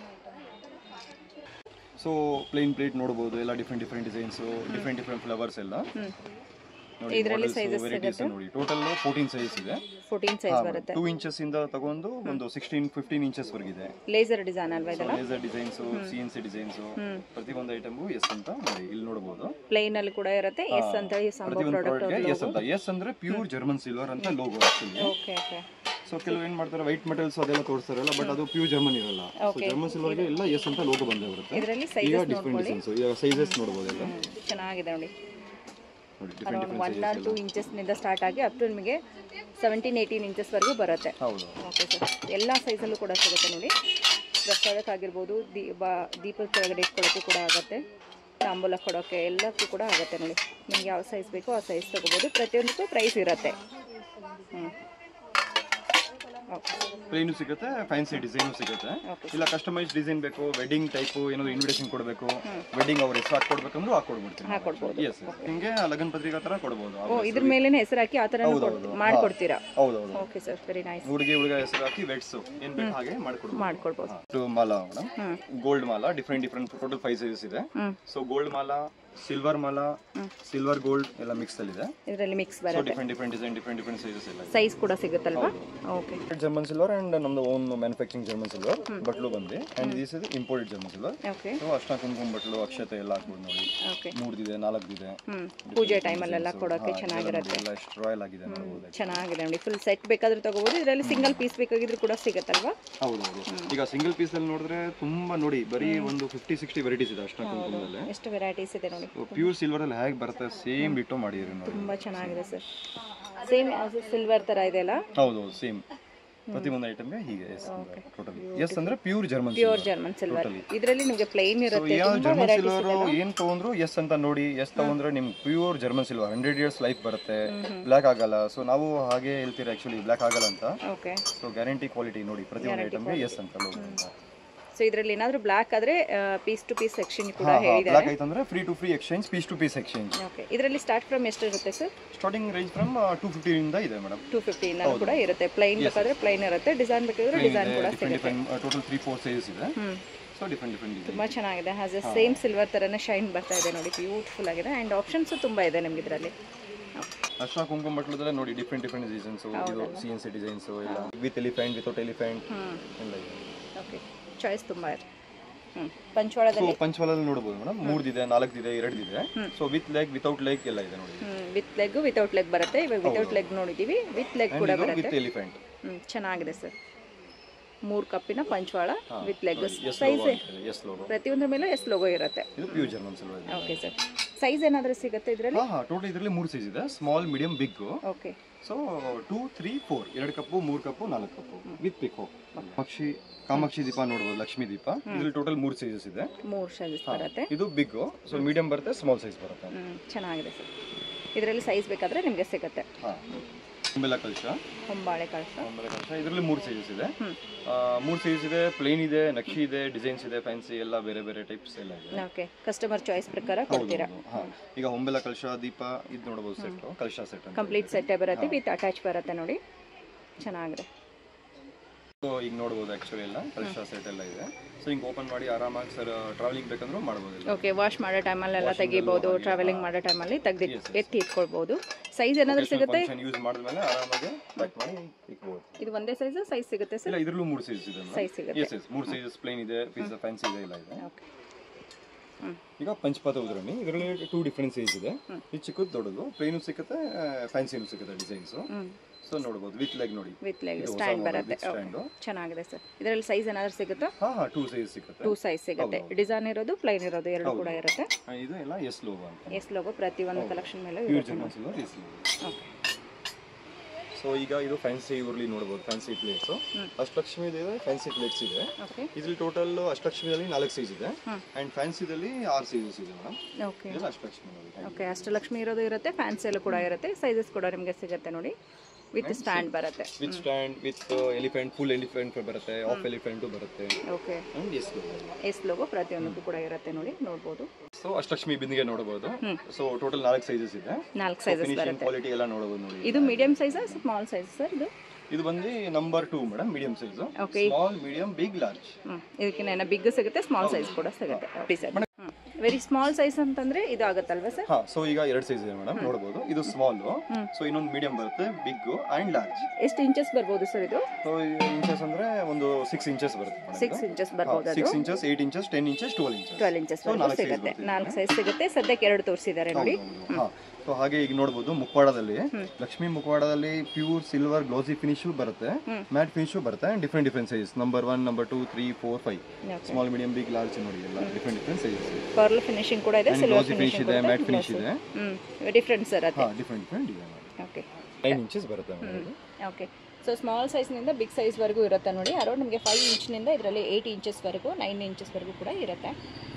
ಸೊ ಪ್ಲೇನ್ ಪ್ಲೇಟ್ ನೋಡಬಹುದು ಎಲ್ಲ different different designs different different flowers ಎಲ್ಲ ನೋಡಿ ಇದರಲ್ಲಿ sizes ವೆರೈಟೀಸ್ ನೋಡಿ ಟೋಟಲ್ ಫೋರ್ಟೀನ್ ಸೈಜಸ್ ಇದೆ ಫೋರ್ಟೀನ್ ಸೈಜ್ ಬರುತ್ತೆ ಟೂ ಇಂಚಸ್ ಇಂದ ತಗೊಂಡು ಒಂದು ಸಿಕ್ಸ್ಟೀನ್ ಫಿಫ್ಟೀನ್ ಇಂಚಸ್ ವರೆಗಿದೆ ಲೇಸರ್ ಡಿಸೈನ್ ಅಲ್ವಾ ಇದೆಲ್ಲ laser designs C N C designs ಪ್ರತಿಯೊಂದು ಐಟಮ್ಗೂ ಎಸ್ ಅಂತ ನೋಡಿ ಇಲ್ಲಿ ನೋಡಬಹುದು ಪ್ಲೇನ್ ಅಲ್ಲಿ ಕೂಡ ಇರುತ್ತೆ ಎಸ್ ಅಂತ ಈ ಸಂಭವ ಪ್ರತಿಯೊಂದು ಪ್ರಾಡಕ್ಟ್ ಪ್ರಾಡಕ್ಟ್ಗೆ ಎಸ್ ಅಂತ ಎಸ್ ಅಂದ್ರೆ ಪ್ಯೂರ್ ಜರ್ಮನ್ ಸಿಲ್ವರ್ ಅಂತ logo actually okay okay so ಕೆಲವು ಏನ್ ಮಾಡ್ತಾರೆ ವೈಟ್ ಮೆಟಲ್ಸ್ ಅದೆಲ್ಲ ತೋರಿಸ್ತಾರಲ್ಲ ಬಟ್ ಅದು ಪ್ಯೂರ್ ಜರ್ಮನ್ ಇರಲ್ಲ ಸೊ ಜರ್ಮನ್ ಸಿಲ್ವರ್ಗೆ ಎಲ್ಲ ಎಸ್ ಅಂತ ಲೋಗೋ ಬಂದೇ ಬರುತ್ತೆ ಇದರಲ್ಲಿ ಈಗ ಸೈಜಸ್ ಡಿಫ್ರೆಂಟ್ ಡಿಸೈನ್ಸ್ ಈಗ ಸೈಜಸ್ ನೋಡ್ಬೋದು ಎಲ್ಲ ಚೆನ್ನಾಗಿದೆ ನೋಡಿ ನೋಡಿ different around one or two ಇಂಚಸ್ನಿಂದ ಸ್ಟಾರ್ಟ್ ಆಗಿ ಅಪ್ ಟು ನಿಮಗೆ ಸೆವೆಂಟೀನ್ ಏಯ್ಟೀನ್ ಇಂಚಸ್ವರೆಗೂ ಬರುತ್ತೆ ಹೌದು ಓಕೆ ಸರ್ ಎಲ್ಲ ಸೈಜಲ್ಲೂ ಕೂಡ ಸಿಗುತ್ತೆ ನೋಡಿ ಪ್ರಸಾದಕ್ಕಾಗಿರ್ಬೋದು ದೀಪ ದೀಪದ ಕೆಳಗಡೆ ಇಟ್ಕೊಳ್ಳೋಕ್ಕೂ ಕೂಡ ಆಗುತ್ತೆ ತಾಂಬೂಲ ಕೊಡೋಕ್ಕೆ ಎಲ್ಲಕ್ಕೂ ಕೂಡ ಆಗುತ್ತೆ ನೋಡಿ ನಿಮ್ಗೆ ಯಾವ ಸೈಜ್ ಬೇಕೋ ಆ ಸೈಜ್ ತೊಗೋಬೋದು ಪ್ರತಿಯೊಂದಕ್ಕೂ ಪ್ರೈಸ್ ಇರುತ್ತೆ ಹ್ಞೂ ಓಕೆ ಪ್ಲೇನು ಸಿಗುತ್ತೆ ಫ್ಯಾನ್ಸಿ ಡಿಸೈನು ಸಿಗುತ್ತೆ Okay. ಇಲ್ಲ ಕಸ್ಟಮೈಸ್ ಡಿಸೈನ್ ಬೇಕು ವೆಡ್ಡಿಂಗ್ ಟೈಪ್ ಏನಾದ್ರು ಇನ್ವಿಟೇಷನ್ ಕೊಡಬೇಕು ವೆಡ್ಡಿಂಗ್ ಅವ್ರ ಹೆಸರು ಹಾಕೊಡ್ಬೇಕಂದ್ರೂ ಹಾಕೊಡ್ಬಿಡ್ತೀನಿ ಹಾಕೊಡ್ಬೋದು ಎಸ್ ನಿಮಗೆ ಲಗನ್ ಪತ್ರಿಕಾ ತರ ಕೊಡ್ಬೋದು ಓ ಇದ್ರ ಮೇಲೇ ಹೆಸರು ಹಾಕಿ ಆ ಥರ ಮಾಡ್ಕೊಡ್ತೀರಾ ಹೌದೌದು ಓಕೆ ಸರ್ ವೆರಿ ನೈಸ್ ಹುಡುಗಿ ಹುಡುಗ ಹೆಸರು ಹಾಕಿ ವೆಟ್ಸ್ ಏನ್ ಬೇಕು ಹಾಗೆ ಮಾಡ್ಕೊಡ್ಬೋದು ಮಾಡ್ಕೊಡ್ಬೋದು ಇದು ಮಾಲಾ ಮೇಡಮ್ ಹ್ಞೂ ಗೋಲ್ಡ್ ಮಾಲಾ different different total five sizes ಇದೆ ಹ್ಞೂ ಸೊ ಗೋಲ್ಡ್ ಮಾಲಾ ಸಿಲ್ವರ್ ಮಾಲಾ ಸಿಲ್ವರ್ ಗೋಲ್ಡ್ ಎಲ್ಲ ಮಿಕ್ಸ್ ಅಲ್ಲಿ ಇದೆ ಇದರಲ್ಲಿ ಮಿಕ್ಸ್ ಸೊ ಬರುತ್ತೆ different different design different different sizes ಎಲ್ಲ ಇದೆ ಸೈಜ್ ಕೂಡ ಸಿಗುತ್ತಲ್ವಾ ಓಕೆ ಜರ್ಮನ್ ಸಿಲ್ವರ್ ಅಂಡ್ ನಮ್ದು ಓನ್ ಮ್ಯಾನುಫ್ಯಾಕ್ಚರಿಂಗ್ ಜರ್ಮನ್ ಸಿಲ್ವರ್ ಬಟ್ಲು ಬಂದು and this is imported German silver okay so ಅಷ್ಟ ಕುಂಕುಮ ಬಟ್ಲು ಅಕ್ಷತೆ ಎಲ್ಲ ಹಾಕ್ಬೋದು ನೋಡಿ ಓಕೆ ಮೂರ್ದಿದೆ ನಾಲ್ಕದಿದೆ ಹ್ಞೂ ಪೂಜೆ ಟೈಮಲ್ಲೆಲ್ಲ ಕೊಡೋಕ್ಕೆ ಚೆನ್ನಾಗಿರುತ್ತೆ ಎಲ್ಲ ಎಷ್ಟು ರಾಯಲ್ ಆಗಿದೆ ನೋಡ್ಬೋದು ಚೆನ್ನಾಗಿದೆ ನೋಡಿ ಫುಲ್ ಸೆಟ್ ಬೇಕಾದ್ರೂ ತಗೋಬೋದು ಇದರಲ್ಲಿ ಸಿಂಗಲ್ ಪೀಸ್ ಬೇಕಾಗಿದ್ರು ಕೂಡ ಸಿಗುತ್ತಲ್ವಾ ಹೌದು ಹೌದು ಈಗ ಸಿಂಗಲ್ ಪೀಸ್ ಅಲ್ಲಿ ನೋಡಿದ್ರೆ ತುಂಬಾ ನೋಡಿ ಬರೀ ಒಂದು ಫಿಫ್ಟಿ ಸಿಕ್ಸ್ಟಿ ವೆರೈಟೀಸ್ ಇದೆ ಅಷ್ಟ ಕುಂಕುಮದಲ್ಲಿ ಎಷ್ಟು ವೆರೈಟೀಸ್ ಇದೆ ನೋಡಿ ಪ್ಯೂರ್ ಸಿಲ್ವರ್ ಅಲ್ಲಿ ಹೇಗೆ ಬರುತ್ತೆ ಸೇಮ್ ಬಿಟ್ಟು ಮಾಡಿರಿ ನೋಡಿ ತುಂಬ ಚೆನ್ನಾಗಿದೆ ಸರ್ ಸೇಮ್ ಸಿಲ್ವರ್ ಥರ ಇದೆ ಅಲ್ಲ ಹೌದು ಸೇಮ್ ಪ್ರತಿಯೊಂದು ಐಟಮ್ಗೆ ಹೀಗೆ ಎಸ್ ಟೋಟಲಿ ಎಸ್ ಅಂದ್ರೆ pure German pure German silver ಇದರಲ್ಲಿ ನಿಮಗೆ ಪ್ಲೈನ್ ಇರುತ್ತೆ ಯಾವ ಜರ್ಮನ್ ಸಿಲ್ವರ್ ಏನ್ ತಗೊಂಡ್ರು ಎಸ್ ಅಂತ ನೋಡಿ ಎಸ್ ತಗೊಂಡ್ರೆ ನಿಮ್ಗೆ pure German silver hundred years life ಬರುತ್ತೆ ಬ್ಲ್ಯಾಕ್ ಆಗಲ್ಲ ಸೊ ನಾವು ಹಾಗೆ ಹೇಳ್ತೀವಿ ಆಕ್ಚುಲಿ ಬ್ಲ್ಯಾಕ್ ಆಗಲ್ಲ ಅಂತ ಓಕೆ ಸೊ ಗ್ಯಾರಂಟಿ ಕ್ವಾಲಿಟಿ ನೋಡಿ ಪ್ರತಿಯೊಂದು ಐಟಮ್ಗೆ ಎಸ್ ಅಂತ ಲೋಗೋ ಸೊ ಇದರಲ್ಲಿ ಏನಾದರೂ ಬ್ಲ್ಯಾಕ್ ಆದರೆ ಪೀಸ್ ಟು ಪೀಸ್ ಸೆಕ್ಷನ್ ಕೂಡ ಹೇಳಿದ್ದಾರೆ ಬ್ಲ್ಯಾಕ್ ಆಯ್ತಂದ್ರೆ free to free exchange piece to piece exchange okay ಇದರಲ್ಲಿ ಸ್ಟಾರ್ಟ್ ಫ್ರಮ್ ಎಷ್ಟು ಇರುತ್ತೆ sir starting range from two ಫಿಫ್ಟಿಯಿಂದ ಇದೆ ಮೇಡಮ್ ಟೂ ಫಿಫ್ಟಿಯಿಂದ ಕೂಡ ಇರುತ್ತೆ ಪ್ಲೈನ್ ಬೇಕಾದ್ರೆ ಪ್ಲೈನ್ ಇರುತ್ತೆ ಡಿಸೈನ್ ಬೇಕಾದ್ರೆ ಡಿಸೈನ್ ಕೂಡ different different total three four sizes ಇದೆ ಹ್ಞೂ ಸೊ ಡಿಫ್ರೆಂಟ್ ಡಿಫ್ರೆಂಟ್ ಇದೆ ತುಂಬ ಚೆನ್ನಾಗಿದೆ ಹ್ಯಾಸ್ ಎ ಸೇಮ್ ಸಿಲ್ವರ್ ಥರನೇ ಶೈನ್ ಬರ್ತಾ ಇದೆ ನೋಡಿ ಬ್ಯೂಟಿಫುಲ್ ಆಗಿದೆ ಆ್ಯಂಡ್ ಆಪ್ಷನ್ಸು ತುಂಬ ಇದೆ ನಿಮ್ಗೆ ಇದರಲ್ಲಿ ಅಷ್ಟ ಕುಂಕುಮ ಬಟ್ಲದಲ್ಲೇ ನೋಡಿ ಡಿಫ್ರೆಂಟ್ ಡಿಫ್ರೆಂಟ್ ಡಿಸೈನ್ಸ್ ಇದು ಸಿ ಎನ್ ಸಿ ಡಿಸೈನ್ಸ್ ಎಲ್ಲ ವಿತ್ ಎಲಿಫೆಂಟ್ ವಿತೌಟ್ ಎಲಿಫೆಂಟ್ ಹ್ಞೂ ಎಲ್ಲ ಇದೆ ಓಕೆ ಚಾಯ್ಸ್ ತುಂಬ ಇದೆ ಹ್ಞೂ ಸೊ ಪಂಚವಾಳದಲ್ಲಿ ಪಂಚವಾಲಲ್ಲಿ ನೋಡ್ಬೋದು ಮೇಡಮ್ ಮೂರ್ದಿದೆ ನಾಲ್ಕಿದೆ ಎರಡಿದೆ so with leg without leg ಎಲ್ಲ ಇದೆ ನೋಡಿ ಹ್ಞೂ ವಿತ್ ಲೆಗ್ ವಿತೌಟ್ ಲೆಗ್ ಬರುತ್ತೆ ಇವಾಗ ವಿತೌಟ್ ಲೆಗ್ ನೋಡಿದ್ದೀವಿ ವಿತ್ ಲೆಗ್ ಕೂಡ ಬರುತ್ತೆ ವಿತ್ ಎಲಿಫೆಂಟ್ ಹ್ಞೂ ಚೆನ್ನಾಗಿದೆ ಸರ್ ಮೂರು ಕಪ್ಪಿನ ಪಂಚವಾಳ with leg S size logo S logo ಪ್ರತಿಯೊಂದ್ರ ಮೇಲೆ ಎಸ್ ಲೋಗೋ ಇರುತ್ತೆ ಇದು ಪ್ಯೂರ್ ಜರ್ಮನ್ ಸಿಲ್ವರ್ ಇದೆ ಓಕೆ ಸರ್ ಸೈಜ್ ಏನಾದರೂ ಸಿಗುತ್ತೆ ಇದರಲ್ಲಿ ಹಾ ಹಾ ಟೋಟಲ್ ಇದರಲ್ಲಿ ಮೂರು ಸೈಜ್ ಇದೆ small medium big okay so two three four ಎರಡು ಕಪ್ಪು ಮೂರು ಕಪ್ಪು ನಾಲ್ಕು ಕಪ್ಪು ವಿತ್ ಪಿಕೋ ಪಕ್ಷಿ ಕಾಮಾಕ್ಷಿ ದೀಪ ನೋಡ್ಬೋದು ಲಕ್ಷ್ಮೀ ದೀಪ ಇದ್ರಲ್ಲಿ ಟೋಟಲ್ ಮೂರು ಸೈಜಸ್ ಇದೆ ಮೂರು ಸೈಜಸ್ ಬರುತ್ತೆ ಇದು ಬಿಗ್ ಸೊ ಮೀಡಿಯಂ ಬರುತ್ತೆ ಸ್ಮಾಲ್ ಸೈಜ್ ಬರುತ್ತೆ ಹ್ಞೂ ಚೆನ್ನಾಗಿದೆ ಸರ್ ಇದರಲ್ಲಿ ಸೈಜ್ ಬೇಕಾದರೆ ನಿಮಗೆ ಸಿಗುತ್ತೆ ಹಾ ಬೆಲ್ಲ ಕಲಶ ಹೊಂಬಾಳೆ ಕಳಸ ಬೆಲ್ಲ ಕಲಶ ಇದರಲ್ಲಿ ಮೂರು ಸೈಜಸ್ ಇದೆ ಹ್ಮ್. ಮೂರು ಸೈಜಸ್ ಇದೆ ಪ್ಲೇನ್ ಇದೆ ನಕ್ಷಿ ಇದೆ ಡಿಸೈನ್ಸ್ ಇದೆ ಫ್ಯಾನ್ಸಿ ಎಲ್ಲ ಬೇರೆ ಬೇರೆ ಟೈಪ್ಸ್ ಎಲ್ಲ ಇದೆ ಓಕೆ ಕಸ್ಟಮರ್ ಚಾಯ್ಸ್ ಪ್ರಕಾರ ಕೊಡ್ತೀರಾ ಹಾ ಈಗ ಹೊಂಬೆಲ್ಲ ಕಲಶ ದೀಪ ಇದು ನೋಡ್ಬೋದು ಸೆಟ್ ಕಲಶ ಸೆಟ್ ಅಂತ ಕಂಪ್ಲೀಟ್ ಸೆಟ್ಟೇ ಬರುತ್ತೆ ವಿತ್ ಅಟ್ಯಾಚ್ ಬರುತ್ತೆ ನೋಡಿ ಚೆನ್ನಾಗಿದೆ ಸೊ ಈಗ ನೋಡ್ಬೋದು ಆಕ್ಚುಲಿ ಎಲ್ಲ ಕಲಶ ಸೆಟ್ ಎಲ್ಲ ಇದೆ ಸೊ ಹಿಂಗೆ ಓಪನ್ ಮಾಡಿ ಆರಾಮಾಗಿ ಸರ್ ಟ್ರಾವೆಲಿಂಗ್ ಬೇಕಂದ್ರೂ ಮಾಡ್ಬೋದು ಇಲ್ಲ ಓಕೆ ವಾಶ್ ಮಾಡೋ ಟೈಮಲ್ಲೆಲ್ಲ ತೆಗಿಬೋದು ಟ್ರಾವೆಲಿಂಗ್ ಮಾಡೋ ಟೈಮಲ್ಲಿ ತೆಗ್ದು ಎತ್ತಿ ಇಟ್ಕೊಳ್ಬೋದು ಸೈಜ್ ಏನಾದರೂ ಸಿಗುತ್ತೆ ಫಂಕ್ಷನ್ ಯೂಸ್ ಮಾಡಿದ್ಮೇಲೆ ಆರಾಮಾಗಿ ಪ್ಯಾಕ್ ಮಾಡಿ ಇಟ್ಬೋದು ಇದು ಒಂದೇ ಸೈಜ್ ಸೈಜ್ ಸಿಗುತ್ತೆ ಸರ್ ಇಲ್ಲ ಇದರಲ್ಲೂ ಮೂರು ಸೈಜಸ್ ಇದೆ ಸೈಜ್ ಸಿಗುತ್ತೆ ಎಸ್ ಎಸ್ ಮೂರು ಸೈಜಸ್ ಪ್ಲೇನ್ ಇದೆ ಪಿಜ್ಜಾ ಫ್ಯಾನ್ಸಿ ಇದೆ ಎಲ್ಲ ಇದೆ ಓಕೆ ಹ್ಞೂ ಈಗ ಪಂಚಪಾತ ಉದ್ರಮಿ ಇದರಲ್ಲಿ ಟೂ ಡಿಫ್ರೆಂಟ್ ಸೈಜ್ ಇದೆ ಇದು ಚಿಕ್ಕದು ದೊಡ್ಡದು ಪ್ಲೇನು ಸಿಗುತ್ತೆ ಫ್ಯಾನ್ಸಿನೂ ಸಿಗುತ್ತೆ ಡಿಸೈನ್ಸು ಹ್ಞೂ ಸೊ ನೋಡ್ಬೋದು ವಿತ್ ಲೆಗ್ ನೋಡಿ ವಿತ್ ಲೆಗ್ ಇದು ಹೊಸ ಸ್ಟ್ಯಾಂಡ್ model ಬರುತ್ತೆ with stand. ಚೆನ್ನಾಗಿದೆ ಸರ್ ಇದರಲ್ಲಿ ಸೈಜ್ ಏನಾದರೂ ಸಿಗುತ್ತಾ ಹಾ ಹಾ ಟೂ ಸೈಜ್ ಸಿಗುತ್ತೆ ಟೂ ಸೈಜ್ ಸಿಗುತ್ತೆ ಡಿಸೈನ್ ಇರೋದು ಪ್ಲೈನ್ ಇರೋದು ಎರಡು ಕೂಡ ಇರುತ್ತೆ ಆ, ಇದು ಎಲ್ಲ ಎಸ್ ಲೋಗೋ ಅಂತ ಎಸ್ ಲೋಗೋ ಪ್ರತಿಯೊಂದು ಕಲೆಕ್ಷನ್ ಮೇಲೆ ಪ್ಯೂರ್ ಇರುತ್ತೆ German silver S logo okay so ಈಗ ಇದು ಫ್ಯಾನ್ಸಿ ಉರ್ಲಿ ನೋಡ್ಬೋದು ಫ್ಯಾನ್ಸಿ ಪ್ಲೇಟ್ಸ್ ಅಷ್ಟಲಕ್ಷ್ಮಿ ಇದೆ ಫ್ಯಾನ್ಸಿ ಪ್ಲೇಟ್ಸ್ ಇದೆ ಓಕೆ ಇದ್ರಲ್ಲಿ ಟೋಟಲ್ ಅಷ್ಟಲಕ್ಷ್ಮಿದಲ್ಲಿ ನಾಲ್ಕು ಸೈಜ್ ಇದೆ ಹ್ಮ್. ಅಂಡ್ ಫ್ಯಾನ್ಸಿದಲ್ಲಿ ಆರು ಸೈಜಸ್ ಇದೆ ಮೇಡಮ್ ಓಕೆ ಇದೆಲ್ಲ ಅಷ್ಟಲಕ್ಷ್ಮಿ ನೋಡಿ ಓಕೆ ಅಷ್ಟಲಕ್ಷ್ಮಿ ಇರೋದು ಇರುತ್ತೆ ಫ್ಯಾನ್ಸಿಯಲ್ಲೂ ಕೂಡ ಇರುತ್ತೆ ಸೈಜಸ್ ಕೂಡ ನಿಮಗೆ ಸಿಗುತ್ತೆ ನೋಡಿ ವಿತ್ ಸ್ಟ್ಯಾಂಡ್ ಬರುತ್ತೆ with stand with elephant full elephant ಬರುತ್ತೆ ಆಫ್ ಎಲಿಫೆಂಟು ಬರುತ್ತೆ okay and S logo S logo ಪ್ರತಿಯೊಂದಕ್ಕೂ ಕೂಡ ಇರುತ್ತೆ ನೋಡಿ ನೋಡ್ಬೋದು ಸೊ ಅಷ್ಟಲಕ್ಷ್ಮಿ ಬಿಂದಿಗೆ ನೋಡಬಹುದು ಸೊ ಟೋಟಲ್ ನಾಲ್ಕು ಸೈಜಸ್ ಇದೆ ನಾಲ್ಕು ಸೈಜಸ್ ಫಿನಿಶಿಂಗ್ ಬರುತ್ತೆ ಕ್ವಾಲಿಟಿ ಎಲ್ಲ ನೋಡಬಹುದು ನೋಡಿ ಇದು ಮೀಡಿಯಂ ಸೈಜಾ ಸ್ಮಾಲ್ ಸೈಜ್ ಸರ್ ಇದು ಇದು ಬಂದು number two madam medium size Okay. Small medium big large ಹ್ಞೂ ಇದಕ್ಕಿಂತ ಬಿಗ್ ಸಿಗುತ್ತೆ ಸ್ಮಾಲ್ ಸೈಜ್ ಕೂಡ ಸಿಗುತ್ತೆ ಡಿಸೈನ್ ಹ್ಞೂ ವೆರಿ ಸ್ಮಾಲ್ ಸೈಜ್ ಅಂತಂದ್ರೆ ಇದು ಆಗುತ್ತಲ್ವಾ ಸರ್ ಹಾ ಸೊ ಈಗ ಎರಡು ಸೈಜ್ ಇದೆ ಮೇಡಮ್ ನೋಡಬಹುದು ಇದು ಸ್ಮಾಲ್ ಸೊ ಇನ್ನೊಂದು ಮೀಡಿಯಂ ಬರುತ್ತೆ ಬಿಗ್ ಅಂಡ್ ಲಾರ್ಜ್ ಎಷ್ಟು ಇಂಚಸ್ ಬರ್ಬೋದು ಸರ್ ಇದು ಸೊ ಇಂಚಸ್ ಅಂದ್ರೆ ಒಂದು ಸಿಕ್ಸ್ ಇಂಚಸ್ ಬರುತ್ತೆ ಸಿಕ್ಸ್ ಇಂಚಸ್ ಬರ್ಬೋದು ಅದು six inches eight inches ten inches twelve inches twelve inches So, ನಾಲ್ಕು size ಸಿಗುತ್ತೆ ಬರ್ತದೆ. ನಾಲ್ಕು ಸೈಜ್ ಸಿಗುತ್ತೆ ಸದ್ಯಕ್ಕೆ ಎರಡು ತೋರಿಸಿದ್ದಾರೆ ನೋಡಿ ಸೊ ಹಾಗೆ ಈಗ ನೋಡಬಹುದು ಮುಖವಾಡದಲ್ಲಿ ಲಕ್ಷ್ಮಿ ಮುಖವಾಡದಲ್ಲಿ ಪ್ಯೂರ್ ಸಿಲ್ವರ್ ಗ್ಲೋಸಿ ಫಿನಿಶು ಬರುತ್ತೆ ಮ್ಯಾಟ್ ಫಿನಿಶು ಬರುತ್ತೆ different different size number one number two three four five small medium big large ನೋಡಿ ಎಲ್ಲ different different sizes pearl finishing ಕೂಡ ಇದೆ ಸಿಲ್ವರ್ ಗ್ಲೋಸಿ ಫಿನಿಶ್ ಫಿನಿಶಿಂಗ್ ಇದೆ ಮ್ಯಾಟ್ ಫಿನಿಶ್ ಇದೆ ಹ್ಮ್ difference sir ಅದೇ ಹಾ ಡಿಫ್ರೆಂಟ್ ಡಿಫ್ರೆಂಟ್ ಇದೆ ಓಕೆ ನೈನ್ ಇಂಚಸ್ ಬರುತ್ತೆ ಮೇಡಮ್ ಓಕೆ ಸೊ ಸ್ಮಾಲ್ ಸೈಜ್ನಿಂದ ಬಿಗ್ ಸೈಜ್ವರೆಗೂ ಇರುತ್ತೆ ನೋಡಿ ಅರೌಂಡ್ ನಿಮಗೆ ಫೈವ್ ಇಂಚ್ನಿಂದ ಇದರಲ್ಲಿ ಏಯ್ಟ್ ಇಂಚಸ್ವರೆಗೂ ನೈನ್ ಇಂಚಸ್ವರೆಗೂ ಕೂಡ ಇರುತ್ತೆ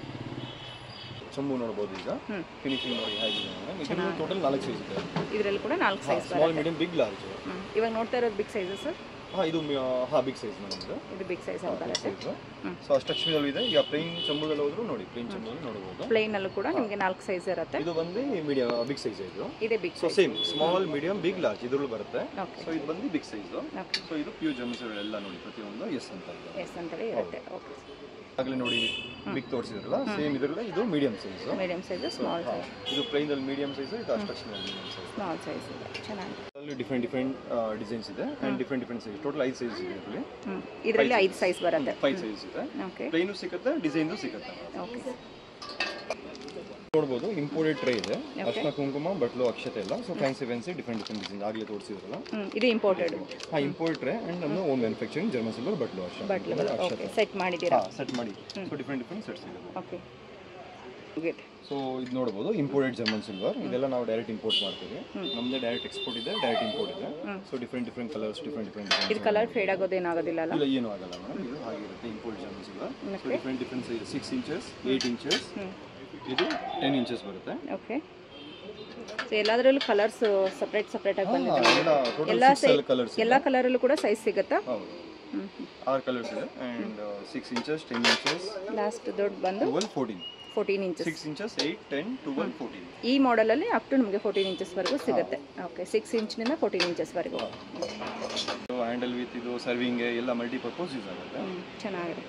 ಚಂಬು ನೋಡ್ಬೋದು ಈಗ ಹ್ಮ್. ಫಿನಿಶಿಂಗ್ ನೋಡಿ ಹೇಗಿದೆ ಮೇಡಮ್ ಇದರಲ್ಲಿ ಟೋಟಲ್ ನಾಲ್ಕು ಸೈಜ್ ಇದೆ ಇದರಲ್ಲಿ ಕೂಡ ನಾಲ್ಕು size small medium big large ಹ್ಮ್. ಇವಾಗ ನೋಡ್ತಾ ಇರೋದು ಬಿಗ್ ಸೈಜ್ ಸರ್ ಹಾ ಇದು ಮಿ- ಹಾ ಬಿಗ್ ಸೈಜ್ ಮೇಡಮ್ ಇದು ಇದು ಬಿಗ್ ಸೈಜ್ ಅಂತ ಬರುತ್ತೆ ಹ್ಮ್. ಸೊ ಅಷ್ಟಕ್ಷರದಲ್ಲಿ ಇದೆ ಈಗ ಪ್ಲೇನ್ ಚಂಬುದಲ್ಲಿ ಹೋದ್ರು ನೋಡಿ ಪ್ಲೇನ್ ಚಂಬುದಲ್ಲಿ ನೋಡಬಹುದು ಪ್ಲೇನ್ ಅಲ್ಲೂ ಕೂಡ ನಿಮಗೆ ನಾಲ್ಕು ಸೈಜ್ ಇರುತ್ತೆ ಇದು ಬಂದು ಮೀಡಿಯಂ ಬಿಗ್ ಸೈಜ್ ಇದು ಇದೆ big so size same small medium big large ಇದ್ರಲ್ಲೂ ಬರುತ್ತೆ ಓಕೆ ಸೊ ಇದು ಬಂದು ಬಿಗ್ ಸೈಜ್ ಓಕೆ ಸೊ ಇದು ಪ್ಯೂರ್ ಜಮ್ಸ್ ಎಲ್ಲ ನೋಡಿ ಪ್ರತಿಯೊಂದು ಎಸ್ ಅಂತ ಇದೆ ಎಸ್ ಅಂತೇಳಿ ಇರುತ್ತೆ ಓಕೆ ಆಗಲೇ ನೋಡಿ ಬಿಗ್ ತೋರಿಸಿದ್ರಲ್ಲ ಸೇಮ್ ಇದ್ರಲ್ಲ ಇದು medium size medium size small size ಇದು ಪ್ಲೇನ್ ಅಲ್ಲಿ ಮೀಡಿಯಂ ಸೈಜ್ ಇದು ಅಷ್ಟಕ್ಷರ ಮೀಡಿಯಂ ಸೈಜ್ ಸ್ಮಾಲ್ ಸೈಜ್ ಇದೆ ಚೆನ್ನಾಗಿ ಅಲ್ಲಿ ಡಿಫ್ರೆಂಟ್ ಡಿಫ್ರೆಂಟ್ ಡಿಸೈನ್ಸ್ ಇದೆ and different different size total ಐದು ಸೈಜ್ ಇದೆ ಇದರಲ್ಲಿ ಹ್ಞೂ ಇದರಲ್ಲಿ ಐದು ಸೈಜ್ ಬರುತ್ತೆ ಫೈವ್ ಸೈಜ್ ಇದೆ ಓಕೆ ಪ್ಲೇನು ಸಿಗುತ್ತೆ ಡಿಸೈನು ಸಿಗುತ್ತೆ ಓಕೆ ನೋಡ್ಬೋದು ಇಂಪೋರ್ಟೆಡ್ ಟ್ರೇ ಇದೆ ಅರ್ಶಿನ ಕುಂಕುಮ ಬಟ್ಲು ಅಕ್ಷತೆ ಎಲ್ಲ so fancy fancy different different design ಆಗಲೇ ತೋರಿಸಿದ್ರಲ್ಲ ಹ್ಞೂ ಇದು ಇಂಪೋರ್ಟೆಡ್ ಹಾ ಇಂಪೋರ್ಟ್ ಟ್ರೇ ಅಂಡ್ ನಮ್ಮ ಓನ್ ಮ್ಯಾನುಫ್ಯಾಕ್ಚರಿಂಗ್ ಜರ್ಮನ್ ಸಿಲ್ವರ್ ಬಟ್ಲು ಅರ್ಶಿನ ಬಟ್ಲು ಓಕೆ ಸೆಟ್ ಮಾಡಿದ್ದೀರಾ ಹಾ ಸೆಟ್ ಮಾಡಿ ಸೊ ಡಿಫ್ರೆಂಟ್ ಡಿಫ್ರೆಂಟ್ ಸೆಟ್ಸ್ ಇದೆ ಓಕೆ ಮುಗೀತು ಸೊ ಇದು ನೋಡ್ಬೋದು ಇಂಪೋರ್ಟೆಡ್ ಜರ್ಮನ್ ಸಿಲ್ವರ್ ಇದೆಲ್ಲ ನಾವು ಡೈರೆಕ್ಟ್ ಇಂಪೋರ್ಟ್ ಮಾಡ್ತೀವಿ ನಮ್ದೇ ಡೈರೆಕ್ಟ್ ಎಕ್ಸ್ಪೋರ್ಟ್ ಇದೆ ಡೈರೆಕ್ಟ್ ಇಂಪೋರ್ಟ್ ಇದೆ so different different colours different different ಇದು ಕಲರ್ ಫೇಡ್ ಆಗೋದೇನಾಗೋದಿಲ್ಲ ಅಲ್ಲ ಇಲ್ಲ ಏನೂ ಆಗಲ್ಲ ಮೇಡಮ್ ಇದು ಹಾಗಿರುತ್ತೆ import German silver so different different size six inches eight inches ಇದು ಟೆನ್ ಇಂಚಸ್ ಬರುತ್ತೆ ಓಕೆ ಸೊ ಎಲ್ಲದರಲ್ಲೂ ಕಲರ್ಸ್ ಸಪ್ರೇಟ್ ಸಪ್ರೇಟ್ ಆಗಿ ಬಂದಿದೆ ಎಲ್ಲ ಟೋಟಲ್ ಎಲ್ಲ ಸಿಕ್ಸ್ ಕಲರ್ಸ್ ಎಲ್ಲ ಕಲರಲ್ಲೂ ಕೂಡ ಸೈಜ್ ಸಿಗುತ್ತಾ ಹೌದು ಹ್ಞೂ ಆರು ಕಲರ್ಸ್ ಇದೆ and six inches ten inches last ದೊಡ್ಡ ಬಂದು twelve fourteen fourteen inches six inches eight ten twelve fourteen ಈ ಮಾಡೆಲಲ್ಲಿ ಅಪ್ ಟು ನಮಗೆ ಫೋರ್ಟೀನ್ ಇಂಚಸ್ವರೆಗೂ ಸಿಗುತ್ತೆ ಓಕೆ ಸಿಕ್ಸ್ ಇಂಚ್ನಿಂದ ಫೋರ್ಟೀನ್ ಇಂಚಸ್ವರೆಗೂ ಹ್ಯಾಂಡಲ್ ವಿತ್ ಇದು ಸರ್ವಿಂಗ್ ಎಲ್ಲ ಮಲ್ಟಿಪರ್ಪಸ್ ಯೂಸ್ ಆಗುತ್ತೆ ಹ್ಞೂ ಚೆನ್ನಾಗಿದೆ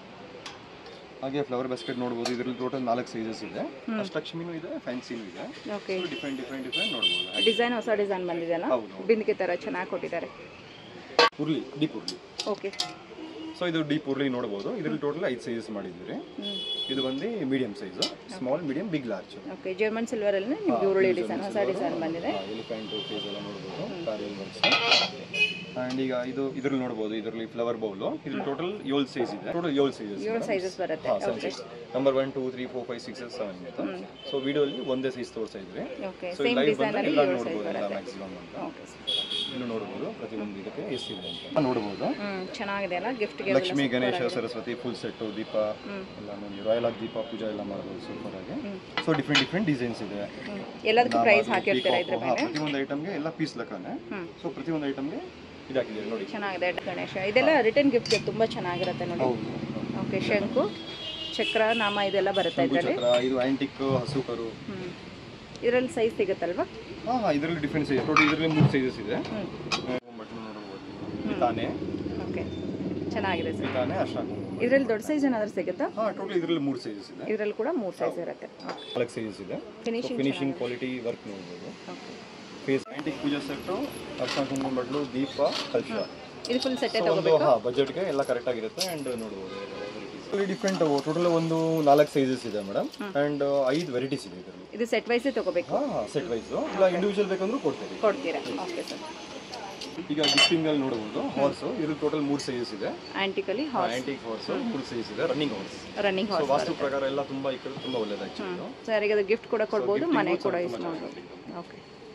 ಹಾಗೆ ಫ್ಲವರ್ ಬಾಸ್ಕೆಟ್ ನೋಡ್ಬೋದು ಇದರಲ್ಲಿ ಟೋಟಲ್ ನಾಲ್ಕು ಸೈಜಸ್ ಇದೆ ಅಷ್ಟಲಕ್ಷ್ಮಿನೂ ಇದೆ ಫ್ಯಾನ್ಸಿನೂ ಇದೆ ಓಕೆ ಡಿಫ್ರೆಂಟ್ ಡಿಫ್ರೆಂಟ್ ಡಿಫ್ರೆಂಟ್ ನೋಡ್ಬೋದು ಡಿಸೈನ್ ಹೊಸ ಡಿಸೈನ್ ಬಂದಿದೆಯಲ್ಲ ಹೌದು ಬಿಂದಿಗೆ ಥರ ಚೆನ್ನಾಗಿ ಕೊಟ್ಟಿದ್ದಾರೆ ಉರ್ಲಿ ಡೀಪ್ ಉರ್ಲಿ ಓಕೆ ಸೊ ಇದು ಡೀಪ್ ಉರ್ಲಿ ನೋಡ್ಬೋದು ಇದರಲ್ಲಿ ಟೋಟಲ್ ಐದು ಸೈಜಸ್ ಮಾಡಿದ್ದೀವಿ ಹ್ಞೂ ಇದು ಬಂದು medium size small medium big large okay German ಸಿಲ್ವರಲ್ಲಿ ನಿಮ್ಗೆ ಉರುಳಿ ಡಿಸೈನ್ ಹೊಸ ಡಿಸೈನ್ ಬಂದಿದೆ ಎಲಿಫೆಂಟ್ ಫೇಸ್ ಎಲ್ಲ ನೋಡ್ಬೋದು ಕಾರಿಯಲ್ ವರ್ಕ್ಸ್ ಆ್ಯಂಡ್ ಈಗ ಇದು ಇದರಲ್ಲಿ ನೋಡ್ಬೋದು ಇದರಲ್ಲಿ ಫ್ಲವರ್ ಬೌಲು ಇದು ಟೋಟಲ್ ಏಳು ಸೈಜ್ ಇದೆ ಟೋಟಲ್ ಏಳು ಸೈಜಸ್ ಏಳು ಸೈಜಸ್ ಬರುತ್ತೆ okay number one two three four five six seven ಅಂತ ಸೊ ವಿಡಿಯೋಲಿ ಒಂದೇ ಸೈಜ್ ತೋರಿಸ್ತಾ ಇದ್ವಿ ಓಕೆ ಸೊ ಸೇಮ್ ಲೈವ್ ಡಿಸೈನಲ್ಲಿ ಬಂದ್ರೆ ಎಲ್ಲ ಏಳು ಸೈಜ್ ನೋಡ್ಬೋದು ಎಲ್ಲ ಬರುತ್ತೆ ಮ್ಯಾಕ್ಸಿಮಮ್ ಅಂತ ಓಕೆ ಇನ್ನು ನೋಡ್ಬೋದು ಪ್ರತಿಯೊಂದು ಇದಕ್ಕೆ ಎಷ್ಟಿದೆ ಅಂತ ನೋಡ್ಬೋದು ಹ್ಞೂ ಚೆನ್ನಾಗಿದೆ ಅಲ್ಲ ಗಿಫ್ಟ್ಗೆ ಲಕ್ಷ್ಮಿ ಗಣೇಶ ಸರಸ್ವತಿ ಫುಲ್ ಸೆಟ್ಟು ದೀಪ ಎಲ್ಲ ನೋಡಿ ರಾಯಲ್ ಆಗಿ ದೀಪ ಪೂಜೆ ಎಲ್ಲ ಮಾಡ್ಬೋದು ಸೂಪರ್ ಆಗಿ ಸೊ ಡಿಫ್ರೆಂಟ್ ಡಿಫ್ರೆಂಟ್ ಡಿಸೈನ್ಸ್ ಇದೆ ಎಲ್ಲದಕ್ಕೂ ಪ್ರೈಸ್ ಹಾಕಿರ್ತೀರಾ ಇದ್ರ ಹಾ, ಮೇಲೆ ಪ್ರತಿಯೊಂದು ಐಟಮ್ಗೆ ಎಲ್ಲ ಪೀಸ್ ಲೆಕ್ಕನೆ ಹ್ಮ್. ಸೊ ಪ್ರತಿಯೊಂದು ಐಟಮ್ಗೆ ಇದು ಹಾಕಿದ್ದೀವಿ ನೋಡಿ ಚೆನ್ನಾಗಿದೆ ಗಣೇಶ ಇದೆಲ್ಲ ರಿಟರ್ನ್ ಗಿಫ್ಟ್ಗೆ ತುಂಬ ಚೆನ್ನಾಗಿರುತ್ತೆ ನೋಡಿ ಹೌದು ಓಕೆ ಶಂಕು ಚಕ್ರ ನಾಮ ಇದೆಲ್ಲ ಬರುತ್ತೆ ಇದರಲ್ಲಿ ಚಕ್ರ ಇದು ಆಂಟಿಕ್ ಹಸು ಕರು ಹ್ಞೂ ಇದರಲ್ಲಿ ಸೈಜ್ ಸಿಗುತ್ತಲ್ವಾ ಹಾಂ ಹಾಂ ಇದರಲ್ಲಿ ಡಿಫ್ರೆಂಟ್ ಸೈಜ್ ಟೋಟಲ್ ಇದರಲ್ಲಿ ಮೂರು ಸೈಜಸ್ ಇದೆ ಹ್ಞೂ ಬಟನ್ ನೋಡ್ಬೋದು ತಾನೆ ಓಕೆ ಚೆನ್ನಾಗಿದೆ ಸರ್ ತಾನೆ ಅರ್ಶನ ಕುಂಕುಮ ಇದರಲ್ಲಿ ದೊಡ್ಡ ಸೈಜ್ ಏನಾದರೂ ಸಿಗುತ್ತಾ ಹಾಂ ಟೋಟಲ್ ಇದರಲ್ಲಿ ಮೂರು ಸೈಜಸ್ ಇದೆ ಇದರಲ್ಲಿ ಕೂಡ ಮೂರು ಸೈಜ್ ಇರುತ್ತೆ ನಾಲ್ಕು ಸೈಜಸ್ ಇದೆ ಫಿನಿಶಿಂಗ್ ಫಿನಿಶಿಂಗ್ ಕ್ವಾಲಿಟಿ ವರ್ಕ್ ನೋಡ್ಬೋದು okay face antique puja set ಅರ್ಶನ ಕುಂಕುಮ ಬಟ್ಲು ದೀಪ ಕಲಶ ಇದು ಫುಲ್ ಸೆಟ್ಟೇ ಒಂದು ತಗೋಬೇಕು ಹಾಂ ಬಜೆಟ್ಗೆ ಎಲ್ಲ ಕರೆಕ್ಟ್ ಆಗಿರುತ್ತೆ ಆ್ಯಂಡ್ ನೋಡ್ಬೋದು ಡಿಫ್ರೆಂಟ್ ಟೋಟಲ್ ಒಂದು ನಾಲ್ಕು ಸೈಜಸ್ ಇದೆ ಮೇಡಮ್ ಆ್ಯಂಡ್ ಐದು ವೆರೈಟೀಸ್ ಇದೆ ಇದರಲ್ಲಿ ಇದು ಸೆಟ್ ವೈಸೇ ತಗೋಬೇಕು ಹಾಂ ಸೆಟ್ ವೈಸು ಇಲ್ಲ ಇಂಡಿವಿಜುವಲ್ ಬೇಕಂದ್ರೂ ಕೊಡ್ತೀವಿ ಕೊಡ್ತೀರಾ ಓಕೆ ಸರ್ ಈಗ ಗಿಫ್ಟಿಂಗ್ ಅಲ್ಲಿ ನೋಡಬಹುದು ಹಾರ್ಸ್ ಇದು ಟೋಟಲ್ ಮೂರು ಸೈಜಸ್ ಇದೆ ಆಂಟಿಕಲಿ ಹಾರ್ಸ್ ಆಂಟಿಕ್ ಹಾರ್ಸ್ ಮೂರು ಸೈಜ್ ಇದೆ running horse running so horse ವಾಸ್ತು ಪ್ರಕಾರ ಎಲ್ಲ ತುಂಬಾ ಈ ಕಡೆ ತುಂಬಾ ಒಳ್ಳೇದು ಆಕ್ಚುಲಿ ಸರ್ ಈಗ ಅದು ಗಿಫ್ಟ್ ಕೂಡ ಕೊಡ್ಬೋದು ಮನೆ ಕೂಡ ಯೂಸ್ ಮಾಡ್ಬೋದು ಓಕೆ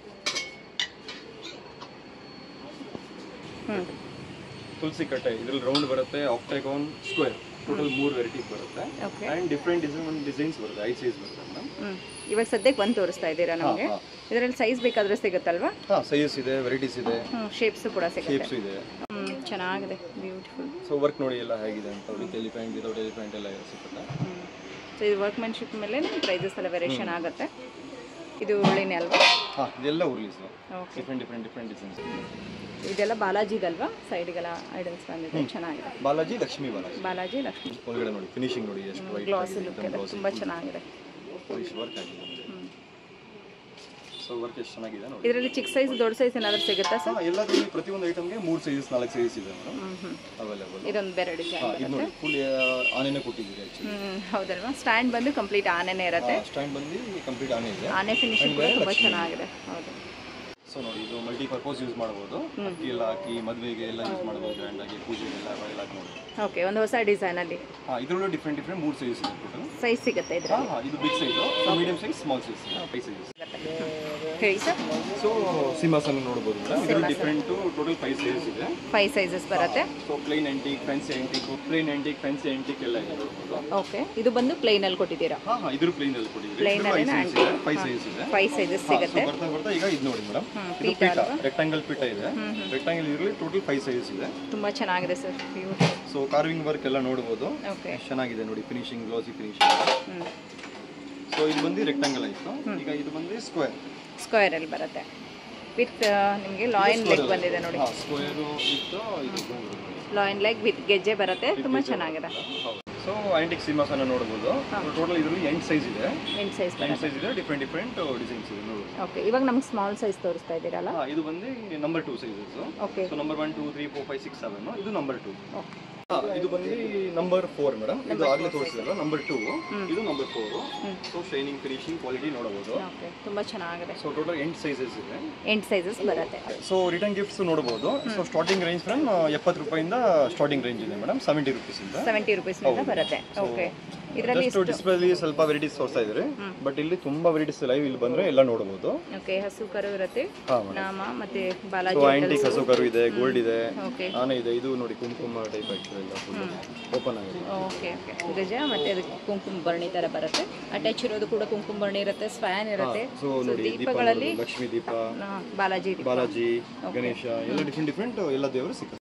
ಹ್ಞೂ ತುಳಸಿ ಕಟ್ಟೆ ಇದ್ರಲ್ಲಿ ರೌಂಡ್ ಬರುತ್ತೆ ಆಕ್ಟಾಗೋನ್ ಸ್ಕ್ವೇರ್ ಟೋಟಲ್ ಮೂರು ವೆರೈಟೀಸ್ ಬರುತ್ತೆ okay and different design designs ಬರುತ್ತೆ ಐದು ಸೈಜ್ ಬರುತ್ತೆ ಮೇಡಮ್ ಹ್ಞೂ ಇವಾಗ ಸದ್ಯಕ್ಕೆ ಒಂದು ತೋರಿಸ್ತಾ ಇದ್ದೀರಾ ನಮಗೆ ಹಾ. ಇದರಲ್ಲಿ ಸೈಜ್ ಬೇಕಾದ್ರೆ ಸಿಗುತ್ತಲ್ವಾ ಹಾಂ ಸೈಜಸ್ ಇದೆ ವೆರೈಟೀಸ್ ಇದೆ ಹ್ಞೂ ಶೇಪ್ಸು ಕೂಡ ಸಿಗುತ್ತೆ ಶೇಪ್ಸ್ ಇದೆ ಹ್ಞೂ ಚೆನ್ನಾಗಿದೆ ಬ್ಯೂಟಿಫುಲ್ ಸೊ ವರ್ಕ್ ನೋಡಿ ಎಲ್ಲ ಹೇಗಿದೆ ಅಂತ ವಿತ್ ಎಲಿಫೆಂಟ್ ವಿತೌಟ್ ಎಲಿಫೆಂಟ್ ಎಲ್ಲ ಸಿಗುತ್ತೆ ಹ್ಞೂ ಸೊ ಇದು ವರ್ಕ್ಮೆನ್ಶಿಪ್ ಮೇಲೆ ಪ್ರೈಸಸ್ ಎಲ್ಲ ವೇರಿಯೇಷನ್ ಆಗುತ್ತೆ ಇದು ಒಳ್ಳೆನೇ ಅಲ್ವಾ ಹಾಂ ಇದೆಲ್ಲ ಉರ್ಲೀಸ್ okay different different different designs ಇದೆಲ್ಲ ಬಾಲಾಜಿದಲ್ವಾ ಸೈಡ್ಗೆಲ್ಲ ಐಡಲ್ಸ್ ಬಂದಿದೆ ಚೆನ್ನಾಗಿದೆ ಬಾಲಾಜಿ ಲಕ್ಷ್ಮಿ ಬಾಲಾಜಿ ಬಾಲಾಜಿ ಲಕ್ಷ್ಮಿ ಒಳಗಡೆ ನೋಡಿ ಫಿನಿಶಿಂಗ್ ನೋಡಿ ಎಷ್ಟು ವೈಟ್ ಗ್ಲಾಸ್ ಲುಕ್ ಇದೆ ತುಂಬ ಚೆನ್ನಾಗಿದೆ ಫಿನಿಶ್ ವರ್ಕ್ ಆಗಿದೆ ಸೊ ವರ್ಕ್ ಎಷ್ಟು ಚೆನ್ನಾಗಿದೆ ನೋಡಿ ಇದರಲ್ಲಿ ಚಿಕ್ಕ ಸೈಜ್ ದೊಡ್ಡ ಸೈಜ್ ಏನಾದರೂ ಸಿಗುತ್ತಾ ಸರ್ ಹಾಂ ಎಲ್ಲದರಲ್ಲಿ ಪ್ರತಿಯೊಂದು ಐಟಮ್ಗೆ ಮೂರು ಸೈಜಸ್ ನಾಲ್ಕು ಸೈಜಸ್ ಇದೆ ಮೇಡಮ್ ಹ್ಞೂ ಹ್ಞೂ ಅವೈಲೇಬಲ್ ಇದೊಂದು ಬೇರೆ ಡಿಸೈನ್ ಹಾಂ ಇದು ನೋಡಿ ಫುಲ್ ಆನೆನೇ ಕೊಟ್ಟಿದ್ದೀರಿ ಆ್ಯಕ್ಚುಲಿ ಹ್ಞೂ ಹೌದಲ್ವಾ ಸ್ಟ್ಯಾಂಡ್ ಬಂದು ಕಂಪ್ಲೀಟ್ ಆನೆನೇ ಇರುತ್ತೆ ಸ್ಟ್ಯಾಂಡ್ ಬಂದು ಕಂಪ್ಲೀಟ್ ಆನೆ ಇದೆ ಆನೆ ಫಿನಿಶಿಂಗ್ ಕೂಡ ತುಂಬ ಚೆನ್ನಾಗಿದೆ ಹೌದು ಸೊ ನೋಡಿ ಇದು ಮಲ್ಟಿ ಪರ್ಪಸ್ ಯೂಸ್ ಮಾಡ್ಬೋದು ಅಕ್ಕಿ ಎಲ್ಲ ಹಾಕಿ ಮದುವೆಗೆ ಎಲ್ಲ ಯೂಸ್ ಮಾಡ್ಬೋದು ಗ್ರ್ಯಾಂಡ್ ಆಗಿ ಪೂಜೆಗೆಲ್ಲ ಎಲ್ಲ ಹಾಕಿ ನೋಡಿ ಓಕೆ ಒಂದು ಹೊಸ ಡಿಸೈನಲ್ಲಿ ಹಾಂ ಇದರಲ್ಲೂ ಡಿಫ್ರೆಂಟ್ ಡಿಫ್ರೆಂಟ್ ಮೂರು ಸೈಜಸ್ ಇದೆ ಟೋಟಲ್ ಸೈಜ್ ಸಿಗುತ್ತೆ ಇದ್ರ ಹಾಂ ಹಾಂ ಇದು big size medium size small size five sizes ಹೇಳಿ ಸರ್ ಸೊ ಸಿಂಹಾಸನ ನೋಡ್ಬೋದು ಮೇಡಮ್ ಇದರಲ್ಲಿ ಡಿಫ್ರೆಂಟು ಟೋಟಲ್ ಫೈವ್ ಸೈಜಸ್ ಇದೆ ಫೈವ್ ಸೈಜಸ್ ಬರುತ್ತೆ so plain antique fancy antique plain antique fancy antique ಎಲ್ಲ ಇದೆ ನೋಡ್ಬೋದು ಓಕೆ ಇದು ಬಂದು ಪ್ಲೈನಲ್ಲಿ ಕೊಟ್ಟಿದ್ದೀರಾ ಹಾಂ ಹಾಂ ಇದ್ರ ಪ್ಲೇನ್ ಅಲ್ಲಿ ಕೊಟ್ಟಿದ್ದೀವಿ Plain ಫೈವ್ ಅಲ್ಲೇನಾ ಸೈಜಸ್ ಇದೆ ಫೈವ್ ಸೈಜಸ್ ಇದೆ ಫೈವ್ ಸೈಜಸ್ ಹಾ, so ಸಿಗುತ್ತೆ ಬರ್ತಾ ಬರ್ತಾ ಈಗ ಇದು ನೋಡಿ ಮೇಡಮ್ ಹ್ಮ್, ಇದು ಪೀಠ ಪೀಠ ರೆಕ್ಟಾಂಗಲ್ ಪೀಠ ಇದೆ ರೆಕ್ಟಾಂಗಲ್ ಇದರಲ್ಲಿ ಟೋಟಲ್ ಫೈವ್ ಸೈಜಸ್ ಇದೆ ತುಂಬ ಚೆನ್ನಾಗಿದೆ sir view so carving work ಎಲ್ಲ ನೋಡ್ಬೋದು ಓಕೆ ಎಷ್ಟ್ ಚೆನ್ನಾಗಿದೆ ನೋಡಿ ಫಿನಿಶಿಂಗ್ ಗ್ಲಾಸಿ ಫಿನಿಶಿಂಗ್ ಹ್ಞೂ ಸೊ ಇದು ಬಂದು ರೆಕ್ಟಾಂಗಲ್ ಆಯಿತು ಈಗ ಇದು ಬಂದು ಸ್ಕ್ವೇರ್ ಸ್ಕ್ವೇರಲ್ಲಿ ಬರುತ್ತೆ ವಿತ್ ನಿಮಗೆ ಲಾಯನ್ ಲೆಗ್ ಬಂದಿದೆ ನೋಡಿ ಹಾಂ ಸ್ಕ್ವೇರು ಇತ್ತು ಇದು ಲಾಯನ್ ಲೆಗ್ ವಿತ್ ಗೆಜ್ಜೆ ಬರುತ್ತೆ ತುಂಬ ಚೆನ್ನಾಗಿದೆ ಸೊ ಆಂಟಿಕ್ ಸಿಂಹಾಸನ ನೋಡ್ಬೋದು ಟೋಟಲ್ ಇದರಲ್ಲಿ ಎಂಟು ಸೈಜ್ ಇದೆ ಎಂಟು ಸೈಜ್ ಎಂಟು ಸೈಜ್ ಇದೆ ಡಿಫ್ರೆಂಟ್ ಡಿಫ್ರೆಂಟ್ ಡಿಸೈನ್ಸ್ ಇದೆ ನೋಡಿ ಓಕೆ ಇವಾಗ ನಮ್ಗೆ ಸ್ಮಾಲ್ ಸೈಜ್ ತೋರಿಸ್ತಾ ಇದ್ದೀರಲ್ಲ ಹಾಂ ಇದು ಬಂದು number two sizes okay so number one two three four five six seven ಇದು ನಂಬರ್ ಟೂ ಓಕೆ ಇದು ಬಂದು ನಂಬರ್ ಫೋರ್ ಮೇಡಮ್ ಇದು ಆಗಲೇ ತೋರಿಸಿದಲ್ಲ ನಂಬರ್ ಟೂ ಇದು number four so shining finishing quality ನೋಡಬಹುದು ಓಕೆ ತುಂಬ ಚೆನ್ನಾಗಿದೆ ಸೊ ಟೋಟಲ್ ಎಂಟು ಸೈಜಸ್ ಇದೆ ಎಂಟು ಸೈಜಸ್ ಬರುತ್ತೆ ಸೊ ರಿಟರ್ನ್ ಗಿಫ್ಟ್ಸ್ ನೋಡಬಹುದು ಸೊ ಸ್ಟಾರ್ಟಿಂಗ್ ರೇಂಜ್ ಫ್ರಮ್ ಎಪ್ಪತ್ತು ರೂಪಾಯಿಂದ ಸ್ಟಾರ್ಟಿಂಗ್ ರೇಂಜ್ ಇದೆ ಮೇಡಮ್ ಸೆವೆಂಟಿ ರುಪೀಸ್ ಇಂದ ಸೆವೆಂಟಿ ರುಪೀಸ್ನಿಂದ ಬರುತ್ತೆ ಓಕೆ ಇದರಲ್ಲಿ ಜಸ್ಟ್ ಡಿಸ್ಪ್ಲೇಲಿ ಸ್ವಲ್ಪ ವೆರೈಟೀಸ್ ತೋರಿಸ್ತಾ ಇದ್ದಾರೆ ಬಟ್ ಇಲ್ಲಿ ತುಂಬಾ ವೆರೈಟೀಸ್ ಲೈವ್ ಇಲ್ಲಿ ಬಂದ್ರೆ ಎಲ್ಲ ನೋಡಬಹುದು ಓಕೆ ಹಸು ಕರು ಇರುತ್ತೆ ಹಾ ಮೇಡಮ್ ನಾಮ ಮತ್ತೆ ಸೊ ಬಾಲಾಜಿ ಆಂಟಿಕ್ ಹಸು ಕರು ಇದೆ ಗೋಲ್ಡ್ ಇದೆ ಓಕೆ ಆನೆ ಇದೆ ಇದು ನೋಡಿ ಕುಂಕುಮ ಟೈಪ್ ಆಕ್ಚುಲಿ ಎಲ್ಲ ಫುಲ್ ಓಪನ್ ಆಗಿದೆ ಓಕೆ ಓಕೆ ಗಜ ಮತ್ತೆ ಅದಕ್ಕೆ ಕುಂಕುಮ ಭರಣಿ ಥರ ಬರುತ್ತೆ ಅಟ್ಯಾಚ್ ಇರೋದು ಕೂಡ ಕುಂಕುಮ ಭರಣಿ ಇರುತ್ತೆ ಸ್ಪ್ಯಾನ್ ಇರುತ್ತೆ ಸೊ So, ನೋಡಿ ದೀಪ ದೀಪಗಳಲ್ಲಿ ನೋಡ್ಬೋದು, ಲಕ್ಷ್ಮೀ ದೀಪ ಆ, ಬಾಲಾಜಿ ದೀಪ ಬಾಲಾಜಿ ಗಣೇಶ ಎಲ್ಲ ಡಿಫ್ರೆಂಟ್ ಡಿಫ್ರೆಂಟ್ ಎಲ್ಲ ದೇವರು ಸಿಕ್ಕ